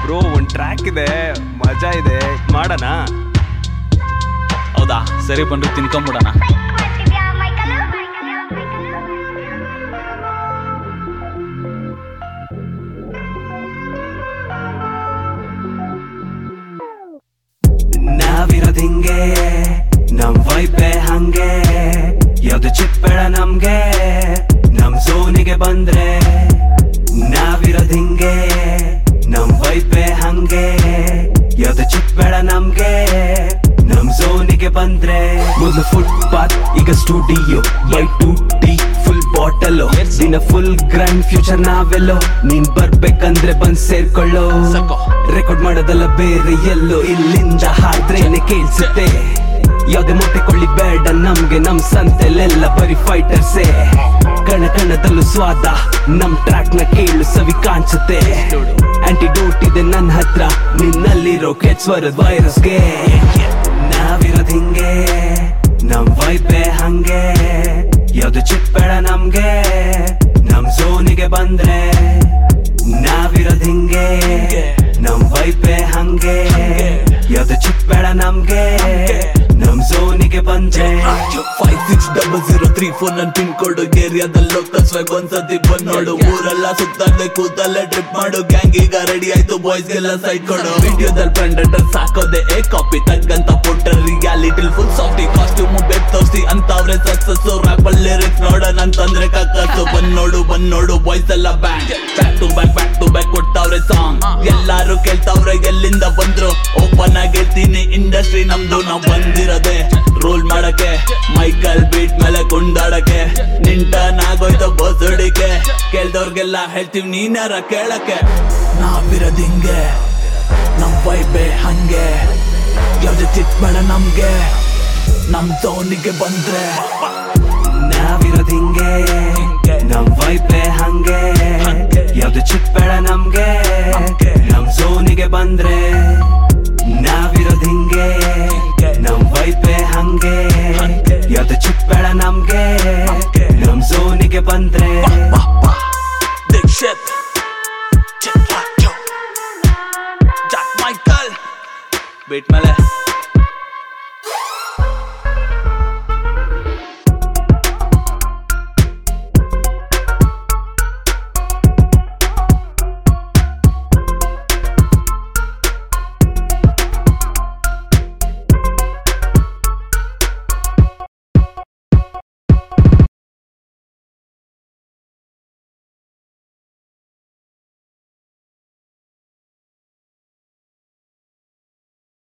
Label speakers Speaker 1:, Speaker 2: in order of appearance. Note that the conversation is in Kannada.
Speaker 1: ಬ್ರೋ ಒಂದ್ ಟ್ರ್ಯಾಕ್ ಇದೆ ಮಜಾ ಇದೆ ಮಾಡೋಣ
Speaker 2: ಹೌದಾ ಸರಿ ಬನ್ರಿ ತಿನ್ಕೊಂಬಿಡೋಣ
Speaker 3: ನಾವಿರೋದ್ ಹಿಂಗೆ ನಮ್ ವೈಪೆ ಹಂಗೆ ಯಾವ್ದು ಚಿಪ್ಪೆಳ ನಮ್ಗೆ ನಮ್ ಝೋನಿಗೆ ಬಂದ್ರೆ ನಾವಿರೋದ್ ಹಿಂಗೆ ನಮ್ ವೈಪೆ ಹಂಗೆ ಯಾವ್ದು ಚಿಪ್ಪೆಳ ನಮ್ಗೆ ನಮ್ ಝೋನಿಗೆ ಬಂದ್ರೆ ಮೊದಲು ಫುಟ್ಪಾತ್ ಈಗ studio by two tea full bottle ದಿನ ಫುಲ್ ಗ್ರ್ಯಾಂಡ್ ಫ್ಯೂಚರ್ ನಾವೆಲ್ಲೋ ನೀನ್ ಬರ್ಬೇಕಂದ್ರೆ ಬಂದ್ ಸೇರ್ಕೊಳ್ಳೋ
Speaker 2: ಸಾಕು.
Speaker 3: ರೆಕಾರ್ಡ್ ಮಾಡೋದಲ್ಲ ಬೇರೆ ಎಲ್ಲೋ ಇಲ್ಲಿಂದ ಹಾಡ್ರೇನೆ ಕೇಳಿಸುತ್ತೆ ಯಾವ್ದೇ ಮೊಟ್ಟೆ ಕೊಳ್ಳಿ ಬೇಡ ನಮ್ಗೆ ನಮ್ ಸಂತೆಲೆಲ್ಲ ಬರೀ ಫೈಟರ್ಸೇ ಕಣ ಕಣದಲ್ಲೂ ಸ್ವಾದ ನಮ್ ಟ್ರ್ಯಾಕ್ ನ ಕೇಳು ಸವಿ ಕಾಣಿಸುತ್ತೆ ಆಂಟಿಡೋಟ್ ಇದೆ ನನ್ನ ಹತ್ರ ನಿನ್ನಲ್ಲಿರೋ ಕೆಚ್ವರದ ವೈರಸ್ಗೆ ನಾವಿರೋದ್ ಹಿಂಗೆ ನಮ್ ವೈಪೆ ಹಂಗೆ ಯಾವ್ದು ಚಿಪ್ಪೆಳ ನಮ್ಗೆ ನಮ್ ಝೋನಿಗೆ ಬಂದ್ರೆ ನಾವಿರೋದ್ ಹಿಂಗೆ ನಮ್ ವೈಪೆ ಹಂಗೆ ಯಾವ್ದು ಚಿಪ್ಪೆಳ ನಮ್ಗೆ ನಮ್ ಝೋನಿಗೆ ಬಂದ್ರೆ
Speaker 4: five six double zero three four ನನ್ ಪಿನ್ ಕೋಡ್ ಏರಿಯಾದಲ್ಲಿ ಲೋಕಲ್ ಸ್ವಾಗ್ ಒಂದ್ಸತಿ ಬಂದ್ ನೋಡು ಊರೆಲ್ಲ ಸುತ್ತಲ್ಲೇ ಕೂತಲ್ಲೇ ಟ್ರಿಪ್ ಮಾಡು ಗ್ಯಾಂಗ್ ಈಗ ರೆಡಿ ಆಯ್ತು ಬಾಯ್ಸ್ ಗೆಲ್ಲ ಸೈಡ್ ಕೊಡು ವಿಡಿಯೋದಲ್ಲಿ ಪ್ರೆಂಡೇಟರ್ ಸಾಕೋದೆ ಏ ಕಾಪಿ ತಕ್ಕಂತ ಪುಟ್ಟ ರಿಯಾಲಿಟಿ ಫುಲ್ ಸಾಫ್ಟಿ ಕಾಸ್ಟ್ಯೂಮ್ ಬೆಟ್ ತೋರ್ಸಿ ಅಂತವ್ರೆ ಸಕ್ಸಸ್ ರ್ಯಾಪಲ್ ಲಿರಿಕ್ಸ್ ನೋಡೋಣ ಅಂತಂದ್ರೆ ಕಕ್ಕಸ್ಸು ಬಂದ್ ನೋಡು ಬಂದ್ ನೋಡು ಬಾಯ್ಸ್ ಎಲ್ಲ bank back to back back to back ಕೊಡ್ತಾವ್ರೆ ಸಾಂಗ್ ಎಲ್ಲಾರು ಕೇಳ್ತಾವ್ರೆ ಎಲ್ಲಿಂದ ಬಂದ್ರು ಓಪನ್ ಆಗಿ ಹೇಳ್ತೀನಿ ಇಂಡಸ್ಟ್ರಿ ನಮ್ದು ನಾವ್ ಬಂದಿರೋದೆ ರೋಲ್ ಮಾಡಕ್ಕೆ ಮೈಕಲ್ ಬೀಟ್ ಮೇಲೆ ಕುಂದಾಡಕ್ಕೆ ನಿಂಟನಾಗೋಯ್ತು ಬಸುಡಿಕೆ ಕೇಳ್ದವ್ರಿಗೆಲ್ಲ ಹೇಳ್ತೀವಿ ನೀನಾರ ಕೇಳಕ್ಕೆ ನಾವಿರೋದ್ ಹಿಂಗೆ ನಮ್ ವೈಬೆ ಹಂಗೆ ಯಾವ್ದೇ ಚಿತ್ಬೇಡ ನಮ್ಗೆ ನಮ್ ಝೋನಿಗೆ ಬಂದ್ರೆ
Speaker 3: ನಾವಿರೋದ್ ಹಿಂಗೆ ನಮ್ ವೈಪೆ ಹಂಗೆ ಯಾವ್ದು ಚಿಪ್ಪೆಳ ನಮ್ಗೆ ನಮ್ ಝೋನಿಗೆ ಬಂದ್ರೆ ನಾವಿರೋದ್ ಹಿಂಗೆ ನಮ್ ವೈಪೆ ಹಂಗೆ ಯಾವ್ದು ಚಿಪ್ಪೆಳ ನಮ್ಗೆ ನಮ್ ಝೋನಿಗೆ ಬಂದ್ರೆ
Speaker 4: ದೀಕ್ಷಿತ್ ಚಿತ್ರಾಕ್ಯೋ ಜಾಕ್ ಮೈಕಲ್ ಬೀಟ್ ಮೇಲೆ